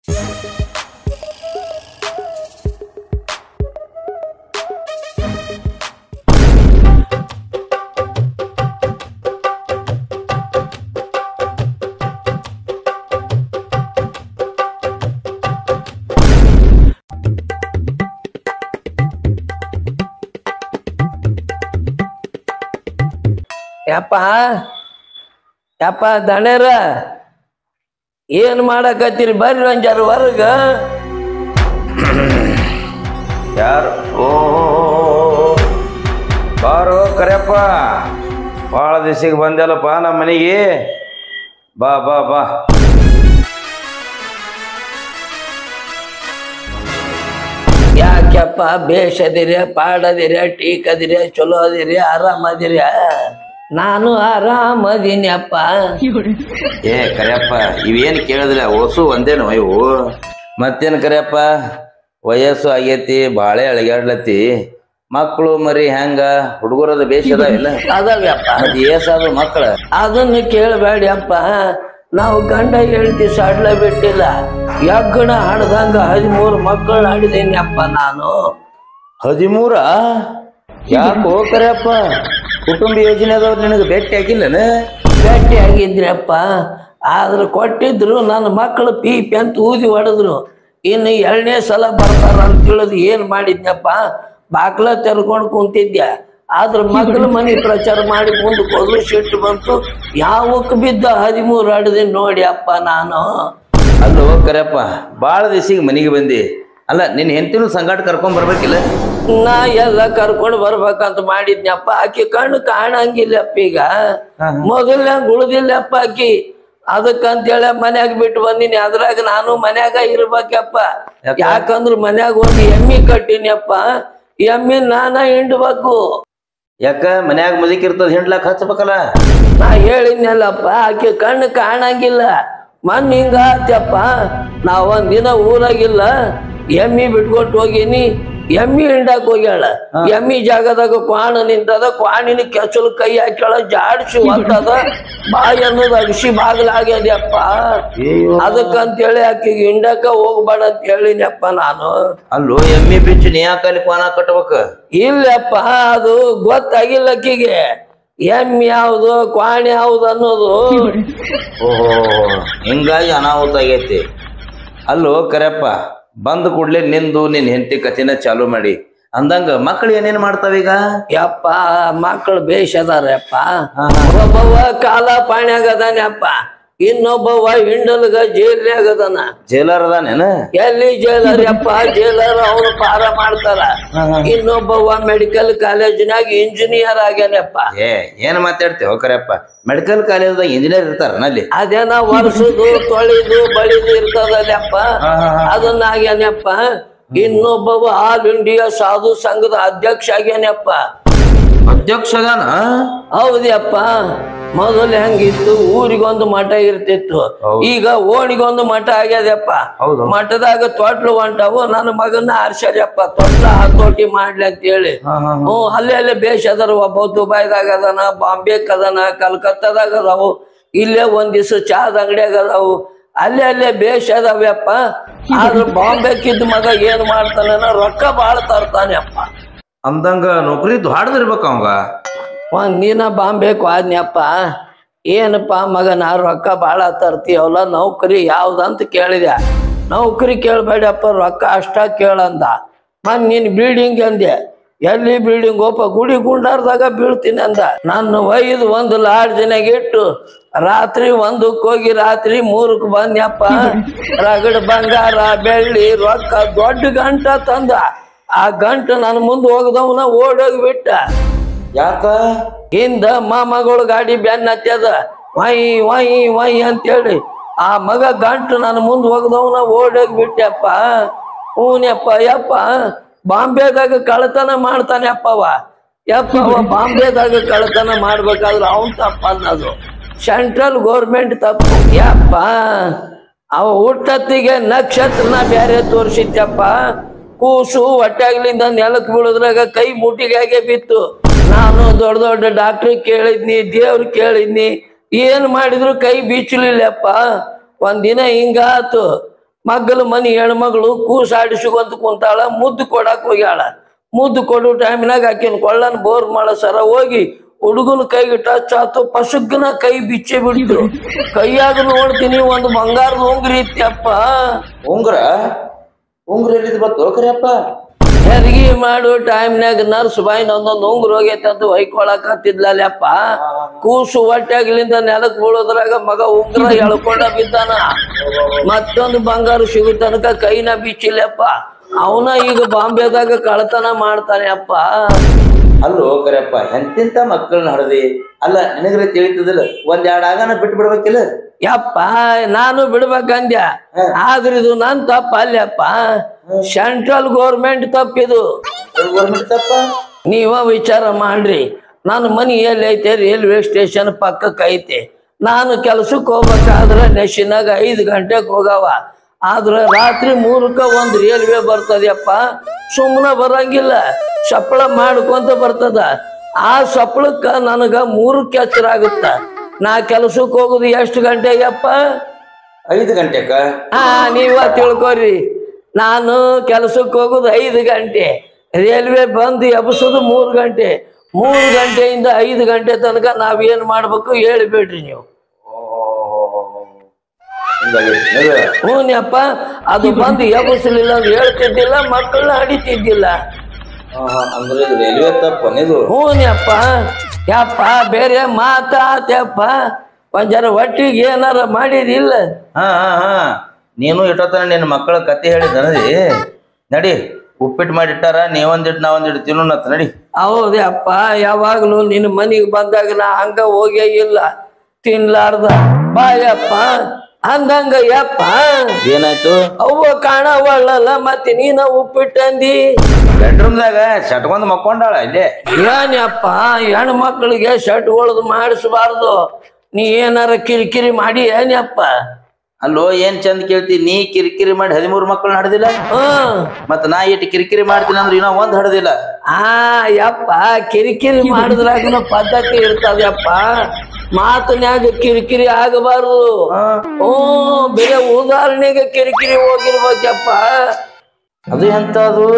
ಯಪ್ಪ ಯಪ್ಪ ದಣೇರ ಏನ್ ಮಾಡಕತ್ತೀರಿ ಬರ್ರಿ ಒಂದ್ ಜರ ಹೊರಗ ಯಾರು ಓ ಬಾರೋ ಕರೆಯಪ್ಪ ಭಾಳ ದಿವಸಿಗೆ ಬಂದಲ್ಲಪ್ಪ ನಮ್ಮ ಮನೆಗೆ ಬಾ ಬಾ ಬಾ ಯಾಕ್ಯಪ್ಪ ಬೇಷ್ ಅದಿರಿ ಪಾಡದಿರಿ ಟೀಕ್ ಅದಿರಿ ಚಲೋ ಅದಿರಿ ಆರಾಮ್ ಅದಿರಿ ನಾನು ಆರಾಮ್ ಅದೀನಿ ಅಪ್ಪ ಏ ಕರೆಯಪ್ಪ ಇವೇನು ಕೇಳಿದ್ರೆ ಓಸು ಒಂದೇನು ಇವು ಮತ್ತೇನು ಕರೆಯಪ್ಪ ವಯಸ್ಸು ಆಗೈತಿ ಬಾಳೆ ಅಳಗ್ಯಾಡ್ಲತ್ತಿ ಮಕ್ಕಳು ಮರಿ ಹೆಂಗ ಹುಡುಗರದ ಬೇಷ್ ಅದಾವಿಲ್ಲ ಅದಾವ್ಯಪ್ಪ ಅದು ಏಸಾದ ಮಕ್ಕಳ ಅದನ್ನ ಕೇಳಬೇಡಿ ಅಪ್ಪ ನಾವು ಗಂಡ ಹೇಳ್ತಿ ಸಡ್ಲ ಬಿಟ್ಟಿಲ್ಲ ಯಗ್ಗಣ ಹಾಡ್ದಂಗ ಹದಿಮೂರು ಮಕ್ಕಳು ಹಾಡಿದೀನಿ ಅಪ್ಪ ನಾನು ಹದಿಮೂರ ಯಾಕೋ ಕರೆಯಪ್ಪ ಕುಟುಂಬ ಯೋಜನೆ ಅದಾವ ನಿನಗೆ ಭೇಟಿ ಆಗಿಲ್ಲನ ಭೇಟಿ ಆಗಿದ್ರಪ್ಪ ಆದ್ರೆ ಕೊಟ್ಟಿದ್ರು ನನ್ನ ಮಕ್ಕಳು ಪೀಪಿ ಅಂತ ಊದಿ ಹೊಡೆದ್ರು ಇನ್ನು ಎರಡನೇ ಸಲ ಬರ್ತಾರ ಅಂತ ತಿಳಿದು ಏನ್ ಮಾಡಿದ್ನಪ್ಪ ಬಾಗ್ಲ ತೆರ್ಕೊಂಡು ಕುಂತಿದ್ದೆ ಆದ್ರ ಮಕ್ಕಳ ಮನೆ ಪ್ರಚಾರ ಮಾಡಿ ಮುಂದಕ್ಕೆ ಹೋದ್ರು ಸಿಟ್ಟು ಬಂತು ಯಾವಕ್ಕೆ ಬಿದ್ದ ಹದಿಮೂರು ಆಡಿದೆ ನೋಡಿ ಅಪ್ಪ ನಾನು ಅಲ್ಲೋ ಕರೆಯಪ್ಪ ಭಾಳ ದಿವಸಿಗೆ ಮನೆಗೆ ಬಂದಿ ಅಲ್ಲ ನಿನ್ನ ಹೆಂಡತಿನೂ ಸಂಗಾಟ ಕರ್ಕೊಂಡ್ ಬರ್ಬೇಕಿಲ್ಲ ನಾ ಎಲ್ಲ ಕರ್ಕೊಂಡು ಬರ್ಬೇಕಂತ ಮಾಡಿದ್ನಪ್ಪ ಆಕಿ ಕಣ್ಣು ಕಾಣಂಗಿಲ್ಲಪ್ಪ ಈಗ ಮೊದಲ್ನಂಗ ಉಳ್ದಿಲ್ಲಪ್ಪ ಆಕಿ ಅದಕ್ಕಂತೇಳಿ ಮನ್ಯಾಗ ಬಿಟ್ಟು ಬಂದಿನಿ ಅದ್ರಾಗ ನಾನು ಮನ್ಯಾಗ ಇರ್ಬೇಕಪ್ಪ ಯಾಕಂದ್ರ ಮನ್ಯಾಗ ಒಂದು ಎಮ್ಮಿ ಕಟ್ಟಿನಪ್ಪ ಎಮ್ಮಿ ನಾನ ಹಿಂಡ್ಬೇಕು ಯಾಕ ಮನ್ಯಾಗ ಮುದುಕಿರ್ತದ ಹಿಂಡ್ಲಾಕ್ ಹಚ್ಬೇಕಲ್ಲ ನಾ ಹೇಳಿದ್ನಲ್ಲಪ್ಪ ಆಕೆ ಕಣ್ಣು ಕಾಣಂಗಿಲ್ಲ ಮನ್ ಹಿಂಗ ಆತ್ಯಪ್ಪ ನಾ ಒಂದ್ ದಿನ ಊರಾಗಿಲ್ಲ ಎಮ್ಮಿ ಬಿಟ್ಕೊಟ್ಟು ಹೋಗಿನಿ ಎಮ್ಮಿ ಹಿಂಡಕ್ ಹೋಗ್ಯಾಳ ಎಮ್ಮಿ ಜಾಗದಾಗ ಕ್ವಾಣ ನಿಂತದ ಕ್ವಾಣಿನ ಕೆಸಲು ಕೈ ಹಾಕ್ಯಾಳ ಜಾಡ್ಸಿ ಹೊತ್ತದ ಬಾಯಿ ಅನ್ನೋದು ಅಗಸಿ ಬಾಗ್ಲಾಗ್ಯದಪ್ಪ ಅದಕ್ಕಂತೇಳಿ ಆಕಿಗೆ ಹಿಂಡಕ ಹೋಗ್ಬೇಡ ಅಂತ ಹೇಳಿನಪ್ಪ ನಾನು ಅಲ್ಲೋ ಎಮ್ಮಿ ಬಿಚ್ಚು ನೀ ಯಾಕಲ್ಲಿ ಕ್ವಾನ ಕಟ್ಬೇಕ ಇಲ್ಲಪ್ಪ ಅದು ಗೊತ್ತಾಗಿಲ್ಲ ಆಕಿಗೆ ಎಮ್ಮಿ ಯಾವ್ದು ಕ್ವಾಣಿ ಯಾವ್ದು ಅನ್ನೋದು ಓಹೋ ಹಿಂಗಾಗಿ ಅನಾಹುತ ಆಗೈತಿ ಅಲ್ಲೋ ಕರೆಯಪ್ಪ ಬಂದ ಕೂಡ್ಲೆ ನಿಂದು ನಿನ್ ಹೆಂಡತಿ ಕಥೆನ ಚಾಲು ಮಾಡಿ ಅಂದಂಗ ಮಕ್ಕಳು ಏನೇನ್ ಮಾಡ್ತಾವೀಗ ಯಪ್ಪ ಮಕ್ಕಳು ಬೇಷ್ ಅದಾರಪ್ಪ ಒಬ್ಬವ ಕಾಲ ಪಾಣ್ಯಾಗ ಅದಾನಪ್ಪ ಇನ್ನೊಬ್ಬವ ಹಿಂಡಲ್ಗ ಜೈಲ್ನ್ಯಾಗ ಅದಾನ ಜೈಲರ್ ಅದಾನೇನ ಎಲ್ಲಿ ಜೈಲರ್ ಯಪ್ಪ ಜೈಲರ್ ಅವನು ಪಾರ ಮಾಡ್ತಾರ ಇನ್ನೊಬ್ಬವ ಮೆಡಿಕಲ್ ಕಾಲೇಜಿನಾಗ ಇಂಜಿನಿಯರ್ ಆಗ್ಯಾನಪ್ಪ ಏ ಏನ್ ಮಾತಾಡ್ತೇವ ಕರೆಯಪ್ಪ ಮೆಡಿಕಲ್ ಕಾಲೇಜ್ದಾಗ ಇಂಜಿನಿಯರ್ ಇರ್ತಾರ ಅಲ್ಲಿ ಅದೇನ ವರ್ಷದು ತೊಳಿದು ಬಳಿದು ಇರ್ತದಲ್ಲಪ್ಪ ಅದನ್ನ ಆಗ್ಯಾನಪ್ಪ ಇನ್ನೊಬ್ಬವ ಆಲ್ ಇಂಡಿಯಾ ಸಾಧು ಸಂಘದ ಅಧ್ಯಕ್ಷ ಆಗ್ಯಾನಪ್ಪ ಅಧ್ಯಕ್ಷ ಅದಾನ ಹೌದಪ್ಪ ಮೊದಲು ಹೆಂಗಿತ್ತು ಊರಿಗೊಂದು ಮಠ ಇರ್ತಿತ್ತು ಈಗ ಓಣಿಗೊಂದು ಮಠ ಆಗ್ಯದಪ್ಪ ಹೌದು. ಮಠದಾಗ ತೊಟ್ಲು ಹೊಂಟವು ನನ್ನ ಮಗನ ಆರ್ಸ್ಯಾರಪ್ಪ ತೊಟ್ಲ ಹತೋಟಿ ಮಾಡ್ಲಿ ಅಂತ ಹೇಳಿ ಹ್ಞೂ ಅಲ್ಲೇ ಅಲ್ಲೇ ಬೇಷ್ ಅದಾರ ಒಬ್ಬ ದುಬೈದಾಗ ಅದಾನ ಬಾಂಬೆಕ್ ಅದಾನ ಕಲ್ಕತ್ತಾದಾಗ ಅದಾವು ಇಲ್ಲೇ ಒಂದ್ ದಿವ್ಸ ಚಾದ ಅಂಗಡಿಯಾಗ ಅದಾವು ಅಲ್ಲೇ ಅಲ್ಲೇ ಬೇಷ್ ಅದಾವ್ಯಪ್ಪ ಆದ್ರ ಬಾಂಬೆಕ್ಕಿದ್ದ ಮಗ ಏನ್ ಮಾಡ್ತಾನ ರೊಕ್ಕ ಬಾಳ ತರ್ತಾನೆಪ್ಪ ಅಂದಂಗ ನೌಕರಿ ದ್ವಾಡದಿರ್ಬೇಕ ಅವಂಗ ಒಂದ್ ದಿನ ಬಾಂಬೇಕು ಆದ್ನಪ್ಪ ಏನಪ್ಪ ಮಗನ ರೊಕ್ಕ ಭಾಳ ತರ್ತೀವಲ್ಲ ನೌಕರಿ ಯಾವ್ದಂತ ಕೇಳಿದೆ ನೌಕರಿ ಕೇಳಬೇಡಪ್ಪ ರೊಕ್ಕ ಅಷ್ಟ ಕೇಳಂದ ಮನ್ ನೀನ್ ಬಿಲ್ಡಿಂಗ್ ಅಂದೆ ಎಲ್ಲಿ ಬಿಲ್ಡಿಂಗ್ ಒಪ್ಪ ಗುಡಿ ಗುಂಡಾರ್ದಾಗ ಬೀಳ್ತೀನಿ ಅಂದ ನನ್ನ ಒಯ್ದು ಒಂದು ಲಾಡ್ಜಿನಾಗ ಇಟ್ಟು ರಾತ್ರಿ ಒಂದಕ್ಕೆ ಹೋಗಿ ರಾತ್ರಿ ಮೂರಕ್ಕೆ ಬಂದ್ಯಪ್ಪ ರಗಡ್ ಬಂಗಾರ ಬೆಳ್ಳಿ ರೊಕ್ಕ ದೊಡ್ಡ ಗಂಟ ತಂದ ಆ ಗಂಟ ನನ್ನ ಮುಂದೆ ಹೋಗದವನ ಓಡೋಗಿ ಬಿಟ್ಟ ಯಾಕ ಹಿಂದ ಮಾಮಗಳು ಗಾಡಿ ಬೆನ್ನ ಹತ್ಯದ ವೈ ವೈ ವೈ ಅಂತೇಳಿ ಆ ಮಗ ಗಂಟು ನನ್ನ ಮುಂದೆ ಹೋಗದವನ ಓಡೋಗಿ ಬಿಟ್ಟೆಪ್ಪ ಹೂನ್ಯಪ್ಪ ಯಪ್ಪ ಬಾಂಬೆದಾಗ ಕಳತನ ಮಾಡ್ತಾನೆ ಅಪ್ಪವ ಯಪ್ಪ ಅವ ಬಾಂಬೆದಾಗ ಕಳತನ ಮಾಡ್ಬೇಕಾದ್ರೆ ಅವನ್ ತಪ್ಪ ಅನ್ನೋದು ಸೆಂಟ್ರಲ್ ಗೋರ್ಮೆಂಟ್ ತಪ್ಪು ಯಪ್ಪ ಅವ ಹುಟ್ಟತ್ತಿಗೆ ನಕ್ಷತ್ರನ ಬೇರೆ ತೋರಿಸಿದ್ಯಪ್ಪ ಕೂಸು ಹೊಟ್ಟಾಗ್ಲಿಂದ ನೆಲಕ್ ಬೀಳದ್ರಾಗ ಕೈ ಮುಟ್ಟಿಗಾಗೆ ಬಿತ್ತು ನಾನು ದೊಡ್ಡ ದೊಡ್ಡ ಡಾಕ್ಟ್ರ್ ಕೇಳಿದ್ನಿ ದೇವ್ರು ಕೇಳಿದ್ನಿ ಏನ್ ಮಾಡಿದ್ರು ಕೈ ಬೀಚಲಿಲ್ಲಪ್ಪ ಒಂದಿನ ಹಿಂಗಾತು ಮಗ್ಗಲ ಮನಿ ಹೆಣ್ಮಗಳು ಕೂಸ್ ಆಡಿಸ್ಕೊಂತ ಕುಂತಾಳ ಮುದ್ದು ಕೊಡಾಕ್ ಹೋಗ್ಯಾಳ ಮುದ್ದು ಕೊಡೋ ಟೈಮ್ನಾಗ ಆಕಿನ ಕೊಳ್ಳನ್ ಬೋರ್ ಮಾಡೋ ಸರ ಹೋಗಿ ಹುಡುಗನ ಕೈಗೆ ಟಚ್ ಆತು ಪಸುಗ್ನ ಕೈ ಬಿಚ್ಚೆ ಬಿಡ್ತು ಕೈಯಾಗ ನೋಡ್ತೀನಿ ಒಂದು ಬಂಗಾರದ ಉಂಗ್ರಿ ಇತ್ತಪ್ಪ ಉಂಗ್ರ ಉಂಗ್ರ ಎಲ್ಲಿದ್ ಬತ್ತು ಕರಿಯಪ್ಪ ಹೆರಿಗೆ ಮಾಡೋ ಟೈಮ್ನಾಗ ನರ್ಸ್ ಬಾಯಿನ ಒಂದೊಂದು ಉಂಗ್ರ ಹೋಗೈತೆ ಅಂತ ಹೊಯ್ಕೊಳಕತ್ತಿದ್ಲಲ್ಲಪ್ಪ ಕೂಸು ಹೊಟ್ಟಾಗ್ಲಿಂದ ನೆಲಕ್ ಬೀಳೋದ್ರಾಗ ಮಗ ಉಂಗ್ರ ಎಳ್ಕೊಂಡ ಬಿದ್ದಾನ ಮತ್ತೊಂದು ಬಂಗಾರ ಸಿಗೋ ತನಕ ಕೈನ ಬಿಚ್ಚಿಲ್ಲಪ್ಪ ಅವನ ಈಗ ಬಾಂಬೆದಾಗ ಕಳ್ತನ ಮಾಡ್ತಾನೆ ಅಪ್ಪ ಅಲ್ಲೋ ಕರಿಯಪ್ಪ ಎಂತೆಂತ ಮಕ್ಕಳನ್ನ ಹಡದಿ ಅಲ್ಲ ನಿನಗ್ರೆ ತಿಳಿತದಿಲ್ಲ ಒಂದ್ ಎರಡ್ ಆಗನ ಬಿಟ್ಟು ಬಿಡ್ಬೇಕಿಲ್ಲ ಯಪ್ಪ ನಾನು ಬಿಡ್ಬೇಕಂದ್ಯ ಆದ್ರೆ ಇದು ನನ್ ತಪ್ಪ ಅಲ್ಲಪ್ಪ ಸೆಂಟ್ರಲ್ ಗೌರ್ಮೆಂಟ್ ತಪ್ಪಿದು ಗೌರ್ಮೆಂಟ್ ತಪ್ಪ ನೀವ ವಿಚಾರ ಮಾಡ್ರಿ ನನ್ನ ಮನಿ ಎಲ್ಲಿ ಐತೆ ರೈಲ್ವೆ ಸ್ಟೇಷನ್ ಪಕ್ಕಕ್ಕೆ ಐತೆ ನಾನು ಕೆಲ್ಸಕ್ಕೆ ಹೋಗ್ಬೇಕಾದ್ರೆ ನೆಶಿನಾಗ ಐದು ಗಂಟೆಗೆ ಹೋಗವ ಆದ್ರೆ ರಾತ್ರಿ ಮೂರಕ್ಕ ಒಂದು ರೈಲ್ವೆ ಬರ್ತದಪ್ಪ ಸುಮ್ಮನೆ ಬರಂಗಿಲ್ಲ ಸಪ್ಪಳ ಮಾಡ್ಕೊಂತ ಬರ್ತದ ಆ ಸಪ್ಪಳಕ್ಕ ನನಗ ಮೂರಕ್ಕೆ ಎಚ್ಚರ ಆಗುತ್ತ ನಾ ಕೆಲ್ಸಕ್ಕೆ ಹೋಗುದು ಎಷ್ಟು ಗಂಟೆಗಪ್ಪ ಐದು ಗಂಟೆಕ ಹಾ ನೀವ ತಿಳ್ಕೊರಿ ನಾನು ಕೆಲಸಕ್ಕೆ ಹೋಗೋದು ಐದು ಗಂಟೆ ರೈಲ್ವೆ ಬಂದು ಎಬ್ಸೋದು ಮೂರು ಗಂಟೆ ಮೂರು ಗಂಟೆಯಿಂದ ಐದು ಗಂಟೆ ತನಕ ನಾವೇನ್ ಮಾಡ್ಬೇಕು ಹೇಳಿಬಿಡ್ರಿ ನೀವು ಹಿಂಗಾಗೈತಿ ನಡು. ಹ್ಞೂನಪ್ಪ ಅದು ಬಂದು ಎಬ್ಸಲಿಲ್ಲ ಅಂತ ಹೇಳ್ತಿದ್ದಿಲ್ಲ ಮಕ್ಕಳನ್ನ ಹಡಿತಿದ್ದಿಲ್ಲ ಹಾ, ಹಾ, ಅಂದ್ರೆ ಇದು ರೈಲ್ವೆ ತಪ್ಪ ಇದು ಹ್ಞೂನಪ್ಪ ಯಪ್ಪ ಬೇರೆ ಮಾತಾತ್ಯಪ್ಪ ಒಂದ್ ಜರ ಒಟ್ಟಿಗೆ ಏನಾರ ಮಾಡಿದಿಲ್ಲ ಹಾ ಹಾ ಹಾ ನೀನು ಇಟ್ಟೋತನ ನಿನ್ನ ಮಕ್ಕಳ ಕತೆ ಹೇಳಿದನದಿ ನಡಿ ಉಪ್ಪಿಟ್ಟು ಮಾಡಿಟ್ಟಾರ ನೀವೊಂದಿಟ್ಟು ನಾವೊಂದಿಟ್ಟು ತಿನ್ನೋಣತ್ ನಡಿ ಹೌದಪ್ಪ ಯಾವಾಗ್ಲೂ ನಿನ್ನ ಮನೆಗೆ ಬಂದಾಗ ನಾ ಹಂಗ ಹೋಗೇ ಇಲ್ಲ ತಿನ್ಲಾರ್ದ ಬಾಯಪ್ಪ ಅಂದಂಗ ಯಪ್ಪ ಏನಾಯ್ತು ಅವ್ವ ಕಾಣವಳ್ಳಲ್ಲ ಮತ್ತೆ ನೀನ ಉಪ್ಪಿಟ್ಟಂದಿ ಬೆಡ್ರೂಮ್ದಾಗ ಶಟ್ಕೊಂಡ್ ಮಕ್ಕೊಂಡಾಳ ಇಲ್ಲೇ ಏನಪ್ಪ ಹೆಣ್ಣು ಮಕ್ಕಳಿಗೆ ಶರ್ಟ್ ಹೊಳ್ದು ಮಾಡಿಸ್ಬಾರ್ದು ನೀ ಏನಾರ ಕಿರಿಕಿರಿ ಮಾಡಿ ಏನಪ್ಪ ಅಲ್ಲೋ ಏನ್ ಚಂದ ಕೇಳ್ತಿ ನೀ ಕಿರಿಕಿರಿ ಮಾಡಿ ಹದಿಮೂರು ಮಕ್ಕಳನ್ನ ಹಡ್ದಿಲ್ಲ ಹ್ಮ್ ಮತ್ತ ನಾ ಇಟ್ಟು ಕಿರಿಕಿರಿ ಮಾಡ್ತೀನಿ ಅಂದ್ರೆ ಇನ್ನೂ ಒಂದ್ ಹಡ್ದಿಲ್ಲ ಆ ಯಪ್ಪ ಕಿರಿಕಿರಿ ಮಾಡಿದ್ರಾಗನು ಪದ್ಧತಿ ಇರ್ತದಪ್ಪ ಮಾತನ್ಯಾಗ ಕಿರಿಕಿರಿ ಆಗಬಾರ್ದು ಹ್ಮ್ ಬೇರೆ ಉದಾಹರಣೆಗೆ ಕಿರಿಕಿರಿ ಹೋಗಿರ್ಬೇಕಪ್ಪ ಅದು ಎಂತ ಅದು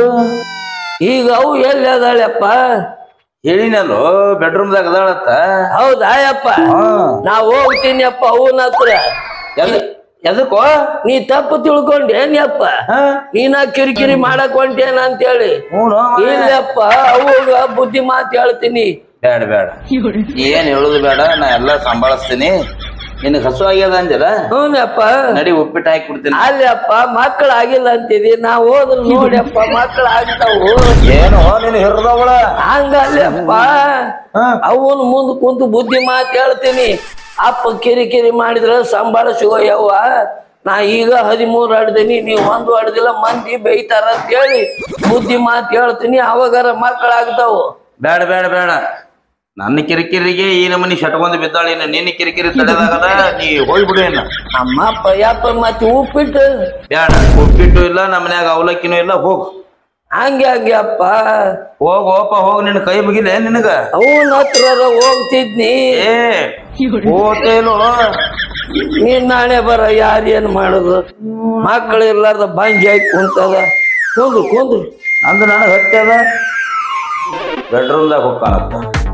ಈಗ ಅವು ಎಲ್ಲಿ ಅದಾಳಪ್ಪ ಹೇಳಿನಲ್ಲೋ ಬೆಡ್ರೂಮ್ದಾಗ ಅದಾಳತ್ತ ಹೌದಾ ಯಪ್ಪ ಹಾ ನಾ ಹೋಗ್ತೀನಿ ಅಪ್ಪ ಅವನ ಹತ್ರ ಎದ ಎದಕ್ಕೋ ನೀ ತಪ್ಪು ತಿಳ್ಕೊಂಡೇನ್ಯಪ್ಪ ಹಾ ನೀನ ಕಿರಿಕಿರಿ ಮಾಡಕ್ ಹೊಂಟೇನ ಅಂತೇಳಿ ಹ್ಞೂ ಇಲ್ಲಪ್ಪ ಅವಾಗ ಬುದ್ಧಿ ಮಾತು ಹೇಳ್ತೀನಿ ಬೇಡ ಬೇಡ ನೀ ಏನ್ ಹೇಳುದು ಬೇಡ ನಾ ಎಲ್ಲಾ ಸಂಭಾಳಿಸ್ತೀನಿ ನಿನಗ್ ಹಸು ಆಗ್ಯದ ಅಂಜಲ ಹ್ಞೂನಪ್ಪ ನಡಿ ಉಪ್ಪಿಟ್ಟು ಹಾಕಿ ಕೊಡ್ತೀನಿ ಅಲ್ಲಪ್ಪ ಮಕ್ಕಳು ಆಗಿಲ್ಲ ಅಂತಿದಿ ನಾ ಹೋದ್ರ ನೋಡ್ಯಪ್ಪ ಮಕ್ಕಳು ಆಗ್ತಾವು ಏನು ನೀನು ಹಿರಿದವಳ ಹಂಗಲ್ಲಪ್ಪ ಅವನ್ ಮುಂದ್ ಕುಂತು ಬುದ್ಧಿ ಮಾತು ಹೇಳ್ತೀನಿ ಅಪ್ಪ ಕಿರಿಕಿರಿ ಮಾಡಿದ್ರ ಸಂಭಾಳಿಸುವ ಯವ್ವ ನಾ ಈಗ ಹದಿಮೂರು ಆಡ್ದೀನಿ ನೀವು ಒಂದು ಆಡ್ದಿಲ್ಲ ಮಂದಿ ಬೈತಾರ ಅಂತ ಹೇಳಿ ಬುದ್ಧಿ ಮಾತು ಹೇಳ್ತೀನಿ ಅವಾಗಾರ ಮಕ್ಕಳಾಗ್ತಾವು ಬೇಡ ಬೇಡ ಬೇಡ ನನ್ನ ಕಿರಿಕಿರಿಗೆ ಈ ನಮನಿ ಶಟ್ಕೊಂಡ್ ಬಿದ್ದಾಳ ಇನ್ನು ನಿನ್ನ ಕಿರಿಕಿರಿ ತಡೆದಾಗಲ್ಲ ನೀ ಹೋಗ್ಬಿಡು ಇನ್ನ ನಮ್ಮಪ್ಪ ಯಪ್ಪ ಮತ್ತೆ ಉಪ್ಪಿಟ್ಟು ಬೇಡ ಉಪ್ಪಿಟ್ಟು ಇಲ್ಲ ನಮ್ಮ ಮನ್ಯಾಗ ಅವಲಕ್ಕಿನೂ ಇಲ್ಲ ಹೋಗ್ ಹಂಗೆ ಹಂಗೆ ಅಪ್ಪ ಹೋಗ್ ಹೋಪ ಹೋಗ್ ನಿನ್ನ ಕೈ ಮುಗಿಲೆ ನಿನಗ ಅವನ ಹತ್ರ ಹೋಗ್ತಿದ್ನಿ ಏ ಹೋತೇನು ನೀನ್ ನಾಳೆ ಬರ ಯಾರೇನ್ ಮಾಡುದು ಮಕ್ಕಳು ಇರ್ಲಾರ್ದ ಬಂಜಿ ಆಗಿ ಕುಂತದ ಕುಂದ್ರು ಕುಂದ್ರು ನಂದು ನನಗೆ ಹತ್ಯದ ಬೆಡ್ರೂಮ್ದಾಗ ಹೋಗ್ಕಾಣತ್ತ